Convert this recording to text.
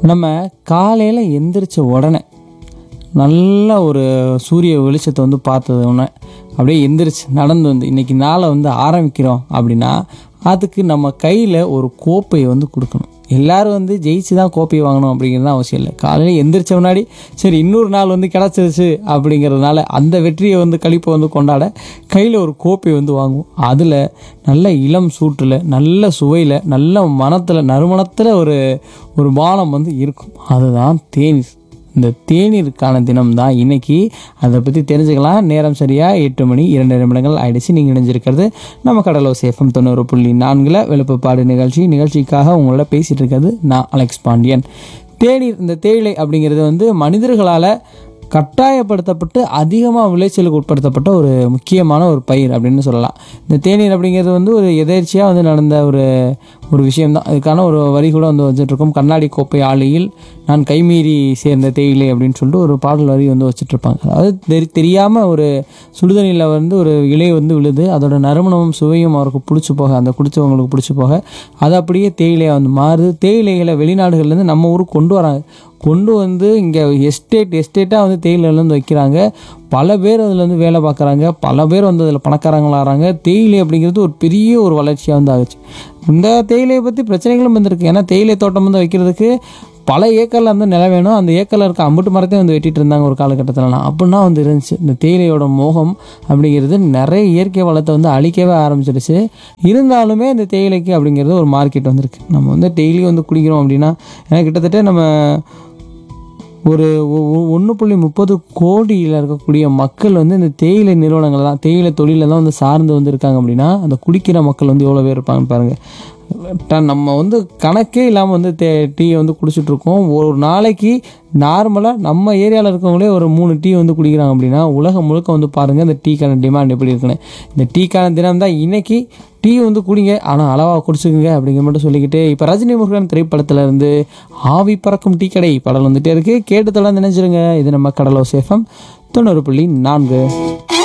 நம்ம காலையில் எந்திரிச்ச உடனே நல்ல ஒரு சூரிய வெளிச்சத்தை வந்து பார்த்தது உடனே அப்படியே எந்திரிச்சு நடந்து வந்து இன்றைக்கி நாளை வந்து ஆரம்பிக்கிறோம் அப்படின்னா அதுக்கு நம்ம கையில் ஒரு கோப்பையை வந்து கொடுக்கணும் எல்லாரும் வந்து ஜெயிச்சு தான் கோப்பை வாங்கணும் அப்படிங்கிறது அவசியம் இல்லை காலையில் எந்திரிச்ச முன்னாடி சரி இன்னொரு நாள் வந்து கிடச்சிருச்சு அப்படிங்கிறதுனால அந்த வெற்றியை வந்து கழிப்பை வந்து கொண்டாட கையில் ஒரு கோப்பை வந்து வாங்குவோம் அதில் நல்ல இளம் சூட்டில் நல்ல சுவையில் நல்ல மனத்தில் நறுமணத்தில் ஒரு ஒரு பானம் வந்து இருக்கும் அதுதான் தேநீர் இந்த தேநீருக்கான தினம் தான் இன்னைக்கு அதை பற்றி தெரிஞ்சுக்கலாம் நேரம் சரியாக எட்டு மணி இரண்டு நிமிடங்கள் ஆயிடுச்சு நீங்கள் இணைஞ்சிருக்கிறது நம்ம கடலோ சேஃபம் தொண்ணூறு புள்ளி நான்கில் வெளுப்புப்பாடு நிகழ்ச்சி நிகழ்ச்சிக்காக உங்களோட பேசிகிட்டு இருக்கிறது நான் அலெக்ஸ் பாண்டியன் தேநீர் இந்த தேயிலை அப்படிங்கிறது வந்து மனிதர்களால் கட்டாயப்படுத்தப்பட்டு அதிகமாக விளைச்சலுக்கு உட்படுத்தப்பட்ட ஒரு முக்கியமான ஒரு பயிர் அப்படின்னு சொல்லலாம் இந்த தேநீர் அப்படிங்கிறது வந்து ஒரு எதேர்ச்சியாக வந்து நடந்த ஒரு ஒரு விஷயம்தான் அதுக்கான ஒரு வரி கூட வந்து வச்சுட்ருக்கோம் கண்ணாடி கோப்பை ஆலையில் நான் கைமீறி சேர்ந்த தேயிலை அப்படின்னு சொல்லிட்டு ஒரு பாடல் வரி வந்து வச்சுட்ருப்பாங்க அதாவது தெரி தெரியாமல் ஒரு சுடுதண்ணியில் வந்து ஒரு இலை வந்து விழுது அதோட நறுமணமும் சுவையும் அவருக்கு பிடிச்சி போக அந்த குடிச்சவங்களுக்கு பிடிச்சி போக அது அப்படியே தேயிலையாக வந்து மாறுது தேயிலைகளை வெளிநாடுகள்லேருந்து நம்ம ஊருக்கு கொண்டு வராங்க கொண்டு வந்து இங்கே எஸ்டேட் எஸ்டேட்டாக வந்து தேயிலையில வந்து வைக்கிறாங்க பல பேர் அதில் வந்து வேலை பார்க்குறாங்க பல பேர் வந்து அதில் பணக்காரங்களாகிறாங்க தேயிலை அப்படிங்கிறது ஒரு பெரிய ஒரு வளர்ச்சியாக வந்து ஆகுச்சு இந்த தேயிலையை பற்றி பிரச்சனைகளும் வந்திருக்கு ஏன்னா தேயிலை தோட்டம் வந்து வைக்கிறதுக்கு பல ஏக்கரில் வந்து நிலம் வேணும் அந்த ஏக்கரில் இருக்க அம்புட்டு மரத்தையும் வந்து வெட்டிட்டு இருந்தாங்க ஒரு காலகட்டத்திலலாம் அப்படின்னா வந்து இருந்துச்சு இந்த தேயிலையோட மோகம் அப்படிங்கிறது நிறைய இயற்கை வளத்தை வந்து அழிக்கவே ஆரம்பிச்சிருச்சு இருந்தாலுமே இந்த தேயிலைக்கு அப்படிங்கிறது ஒரு மார்க்கெட் வந்திருக்கு நம்ம வந்து டெய்லி வந்து குடிக்கிறோம் அப்படின்னா ஏன்னா கிட்டத்தட்ட நம்ம ஒரு ஒன்று புள்ளி முப்பது கோடியில் இருக்கக்கூடிய மக்கள் வந்து இந்த தேயிலை நிறுவனங்கள் தான் தேயிலை தொழிலில் தான் வந்து சார்ந்து வந்து இருக்காங்க அப்படின்னா அந்த குடிக்கிற மக்கள் வந்து எவ்வளோ பேர் இருப்பாங்கன்னு பாருங்கள் ட- நம்ம வந்து கணக்கே இல்லாமல் வந்து தே டீயை வந்து குடிச்சிட்ருக்கோம் ஒரு நாளைக்கு நார்மலாக நம்ம ஏரியாவில் இருக்கவங்களே ஒரு மூணு டீ வந்து குடிக்கிறாங்க அப்படின்னா உலகம் முழுக்க வந்து பாருங்கள் இந்த டீக்கான டிமாண்ட் எப்படி இருக்குன்னு இந்த டீக்கான தினம் தான் இன்னைக்கு டீ வந்து குடிங்க ஆனால் அளவாக குடிச்சுக்குங்க அப்படிங்கிற மட்டும் சொல்லிக்கிட்டு இப்போ ரஜினி முருகன் திரைப்படத்தில் இருந்து ஆவி பறக்கும் டீ கடை பாடல் வந்துட்டே இருக்குது கேட்டு தொடர்ந்து நினைச்சிருங்க இது நம்ம கடலோ சேஃபம் தொண்ணூறு புள்ளி நான்கு